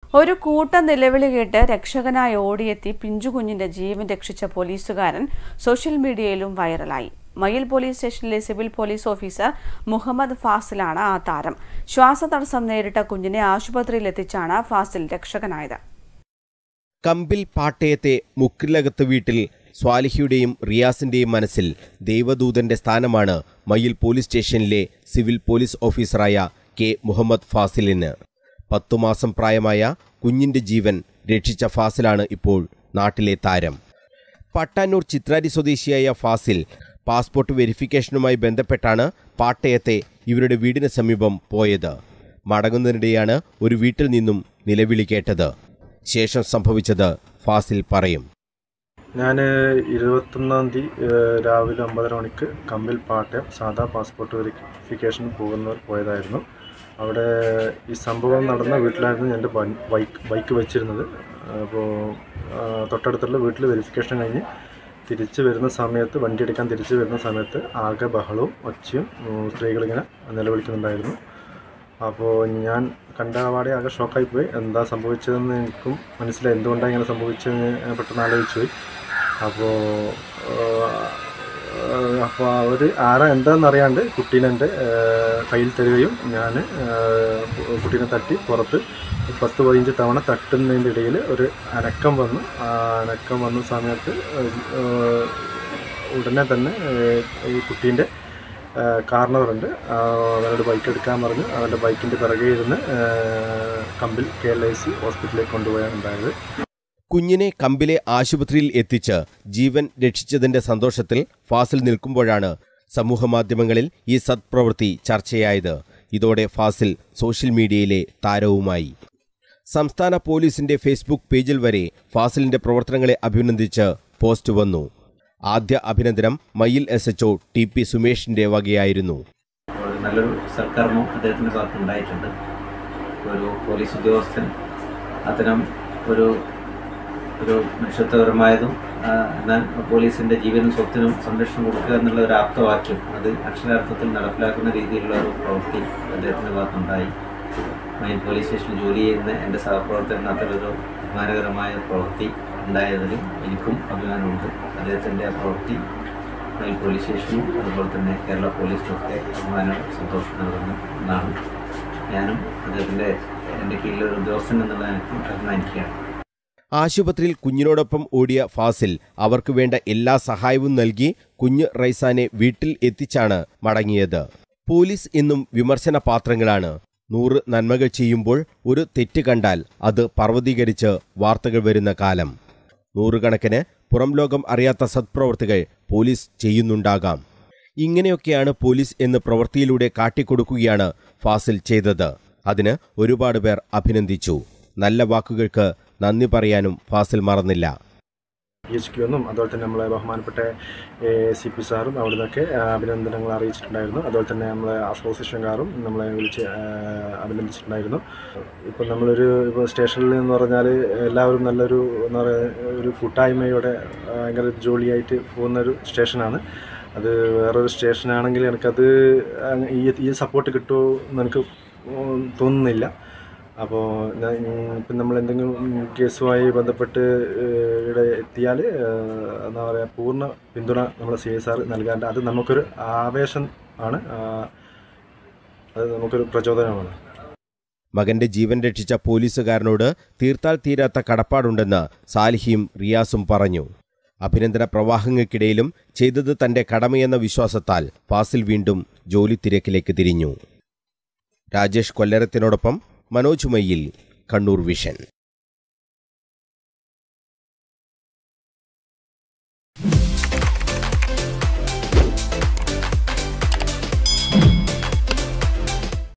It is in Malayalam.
ഒരു കൂട്ട നിലവിളി കേട്ട് രക്ഷകനായി ഓടിയെത്തി പിഞ്ചുകുഞ്ഞിന്റെ ജീവൻ രക്ഷിച്ച പോലീസുകാരൻ സോഷ്യൽ മീഡിയയിലും വൈറലായി മയിൽ പോലീസ് സ്റ്റേഷനിലെ സിവിൽ പോലീസ് ഓഫീസർ മുഹമ്മദ് ഫാസിലാണ് ആ താരം ശ്വാസതടസ്സം നേരിട്ട കുഞ്ഞിനെ ആശുപത്രിയിലെത്തിച്ചാണ് ഫാസിൽ രക്ഷകനായത് കമ്പിൽ പാട്ടയത്തെ മുക്കിലകത്ത് വീട്ടിൽ സ്വാലിഹിയുടെയും റിയാസിന്റെയും മനസ്സിൽ ദൈവദൂതന്റെ സ്ഥാനമാണ് മയിൽ പോലീസ് സ്റ്റേഷനിലെ സിവിൽ പോലീസ് ഓഫീസറായ കെ മുഹമ്മദ് ഫാസിലിന് പത്തു മാസം പ്രായമായ കുഞ്ഞിന്റെ ജീവൻ രക്ഷിച്ച ഫാസിലാണ് ഇപ്പോൾ നാട്ടിലെ താരം പട്ടാന്നൂർ ചിത്രാരി സ്വദേശിയായ ഫാസിൽ പാസ്പോർട്ട് വെരിഫിക്കേഷനുമായി ബന്ധപ്പെട്ടാണ് പാട്ടയത്തെ ഇവരുടെ വീടിന് സമീപം പോയത് മടങ്ങുന്നതിനിടെയാണ് ഒരു വീട്ടിൽ നിന്നും നിലവിളി കേട്ടത് ശേഷം സംഭവിച്ചത് ഫാസിൽ പറയും ഞാൻ ഇരുപത്തൊന്നാം തീയതി രാവിലെ ഒമ്പതര മണിക്ക് കമ്പിൽ പാട്ടയം സാധാ പാസ്പോർട്ട് വെരിഫിക്കേഷൻ പോകുന്ന പോയതായിരുന്നു അവിടെ ഈ സംഭവം നടന്ന വീട്ടിലായിരുന്നു എൻ്റെ ബൈക്ക് ബൈക്ക് വെച്ചിരുന്നത് അപ്പോൾ തൊട്ടടുത്തുള്ള വീട്ടിൽ വെരിഫിക്കേഷൻ കഴിഞ്ഞ് തിരിച്ച് വരുന്ന സമയത്ത് വണ്ടി എടുക്കാൻ തിരിച്ച് വരുന്ന സമയത്ത് ആകെ ബഹളവും ഒച്ചയും സ്ത്രീകളിങ്ങനെ നിലവിളിക്കുന്നുണ്ടായിരുന്നു അപ്പോൾ ഞാൻ കണ്ട പാടെ ആകെ ഷോക്കായി പോയി എന്താ സംഭവിച്ചതെന്ന് എനിക്കും മനസ്സിലായി എന്തുകൊണ്ടാണ് ഇങ്ങനെ സംഭവിച്ചതെന്ന് ഞാൻ പെട്ടെന്ന് ആലോചിച്ച് പോയി അപ്പോൾ അപ്പോൾ അവർ ആരാ എന്താണെന്ന് അറിയാണ്ട് കുട്ടീനെ എൻ്റെ കയ്യിൽ തരികയും ഞാൻ കുട്ടീനെ തട്ടി പുറത്ത് പത്ത് പതിനഞ്ച് തവണ തട്ടുന്നതിൻ്റെ ഇടയിൽ ഒരു അനക്കം വന്നു ആ അനക്കം വന്ന സമയത്ത് ഉടനെ തന്നെ ഈ കുട്ടീൻ്റെ കാർണറുണ്ട് അവനോട് ബൈക്ക് എടുക്കാൻ പറഞ്ഞു അവൻ്റെ ബൈക്കിൻ്റെ പിറകെ ഇരുന്ന് കമ്പിൽ കെ എൽ ഐ സി ഹോസ്പിറ്റലിലേക്ക് കൊണ്ടുപോയാണ് ഉണ്ടായത് കുഞ്ഞിനെ കമ്പിലെ ആശുപത്രിയിൽ എത്തിച്ച് ജീവൻ രക്ഷിച്ചതിന്റെ സന്തോഷത്തിൽ ഫാസിൽ നിൽക്കുമ്പോഴാണ് സമൂഹമാധ്യമങ്ങളിൽ ഈ സത്പ്രവൃത്തി ചർച്ചയായത് ഇതോടെ ഫാസിൽ സോഷ്യൽ മീഡിയയിലെ താരവുമായി സംസ്ഥാന പോലീസിന്റെ ഫേസ്ബുക്ക് പേജിൽ വരെ ഫാസിലിന്റെ പ്രവർത്തനങ്ങളെ അഭിനന്ദിച്ച് പോസ്റ്റ് വന്നു ആദ്യ അഭിനന്ദനം Mayyil S H O T P സുമേഷിന്റെ വകയായിരുന്നു നല്ലൊരു സൽക്കർമ്മം അദ്ദേഹത്തിൻ്റെ ഭാഗത്ത് ഉണ്ടായിട്ടുണ്ട് ഒരു പോലീസ് ഉദ്യോഗസ്ഥൻ അത്തരം ഒരു ഒരു മനുഷ്യത്വപരമായതും എന്നാൽ പോലീസിൻ്റെ ജീവനും സ്വത്തിനും സംരക്ഷണം കൊടുക്കുക എന്നുള്ള ഒരു ആപ്തവാക്യം അത് അക്ഷരാർത്ഥത്തിൽ നടപ്പിലാക്കുന്ന രീതിയിലുള്ള ഒരു പ്രവൃത്തി അദ്ദേഹത്തിൻ്റെ ഭാഗത്തുണ്ടായി മൈൻ പോലീസ് സ്റ്റേഷനിൽ ജോലി ചെയ്യുന്ന എൻ്റെ സഹപ്രവർത്തകൻ അത്തരമൊരു അഭിമാനകരമായ പ്രവൃത്തി ഉണ്ടായതിൽ എനിക്കും അഭിമാനമുണ്ട് അദ്ദേഹത്തിൻ്റെ ആ പ്രവൃത്തി മൈൽ പോലീസ് സ്റ്റേഷനും അതുപോലെ തന്നെ കേരള പോലീസിനൊക്കെ അഭിമാനം സന്തോഷം നൽകുന്ന ഒന്നാണ് ഞാനും അദ്ദേഹത്തിൻ്റെ എൻ്റെ കീഴിലൊരു ഉദ്യോഗസ്ഥൻ എന്നുള്ള എനിക്ക് അഭിമാനിക്കുകയാണ് ആശുപത്രിയിൽ കുഞ്ഞിനോടൊപ്പം ഓടിയ ഫാസിൽ അവർക്ക് വേണ്ട എല്ലാ സഹായവും നൽകി കുഞ്ഞ് റൈസാനെ വീട്ടിൽ എത്തിച്ചാണ് മടങ്ങിയത് പോലീസ് ഇന്നും വിമർശന പാത്രങ്ങളാണ് നൂറ് നന്മകൾ ചെയ്യുമ്പോൾ ഒരു തെറ്റ് കണ്ടാൽ അത് പർവ്വതീകരിച്ച് വാർത്തകൾ വരുന്ന കാലം നൂറുകണക്കിന് പുറം ലോകം അറിയാത്ത സത്പ്രവർത്തികൾ പോലീസ് ചെയ്യുന്നുണ്ടാകാം ഇങ്ങനെയൊക്കെയാണ് പോലീസ് എന്ന് പ്രവൃത്തിയിലൂടെ കാട്ടിക്കൊടുക്കുകയാണ് ഫാസിൽ ചെയ്തത് അതിന് ഒരുപാട് പേർ അഭിനന്ദിച്ചു നല്ല വാക്കുകൾക്ക് നന്ദി പറയാനും ഫാസിൽ മറന്നില്ല പി എച്ച് ക്യു എന്നും അതുപോലെ തന്നെ നമ്മളെ ബഹുമാനപ്പെട്ട സി പി സാറും അവിടെ നിന്നൊക്കെ അഭിനന്ദനങ്ങൾ അറിയിച്ചിട്ടുണ്ടായിരുന്നു അതുപോലെ തന്നെ നമ്മളെ അസോസിയേഷൻകാരും നമ്മളെ വിളിച്ച് അഭിനന്ദിച്ചിട്ടുണ്ടായിരുന്നു ഇപ്പം നമ്മളൊരു ഇപ്പോൾ സ്റ്റേഷനിൽ എന്ന് പറഞ്ഞാൽ എല്ലാവരും നല്ലൊരു എന്താ പറയുക ഒരു കൂട്ടായ്മയോടെ ഭയങ്കര ജോലിയായിട്ട് പോകുന്നൊരു സ്റ്റേഷനാണ് അത് വേറൊരു സ്റ്റേഷനാണെങ്കിൽ എനിക്കത് ഈ ഈ സപ്പോർട്ട് കിട്ടുമോ എന്ന് എനിക്ക് തോന്നുന്നില്ല അപ്പോൾ ഇപ്പം നമ്മൾ എന്തെങ്കിലും കേസുമായി ബന്ധപ്പെട്ട് ഇവിടെ എത്തിയാൽ എന്താ പറയുക പൂർണ്ണ പിന്തുണ നമ്മൾ സി എസ് ആർ നൽകാണ്ട് അത് നമുക്കൊരു ആവേശം ആണ് അത് നമുക്കൊരു പ്രചോദനമാണ് മകന്റെ ജീവൻ രക്ഷിച്ച പോലീസുകാരനോട് തീർത്താൽ തീരാത്ത കടപ്പാടുണ്ടെന്ന് സാലിഹിയും റിയാസും പറഞ്ഞു അഭിനന്ദന പ്രവാഹങ്ങൾക്കിടയിലും ചെയ്തത് തന്റെ കടമയെന്ന വിശ്വാസത്താൽ ഫാസിൽ വീണ്ടും ജോലി തിരക്കിലേക്ക് തിരിഞ്ഞു രാജേഷ് കൊല്ലരത്തിനോടൊപ്പം മനോജ് മയ്യിൽ കണ്ണൂർ വിഷൻ